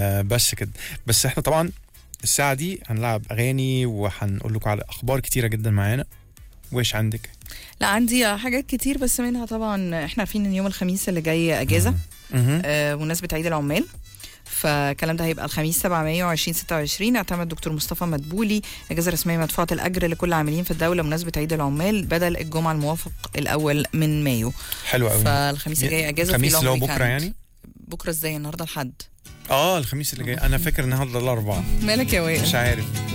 آه بس كده بس احنا طبعا الساعه دي هنلعب اغاني وهنقول لكم على اخبار كتيره جدا معانا وايش عندك لا عندي حاجات كتير بس منها طبعا احنا عارفين ان يوم الخميس اللي جاي اجازه مهم. آه بمناسبه عيد العمال فالكلام ده هيبقى الخميس 7 مايو 2026 اعتمد دكتور مصطفى مدبولي اجازه رسميه مدفوعه الاجر لكل العاملين في الدوله بمناسبه عيد العمال بدل الجمعه الموافق الاول من مايو حلو قوي فالخميس الجاي اجازه الخميس وفي اللي هو long بكره weekend. يعني بكره ازاي النهارده الحد اه الخميس اللي جاي انا فاكر النهارده الاربعاء مالك يا وائل مش عارف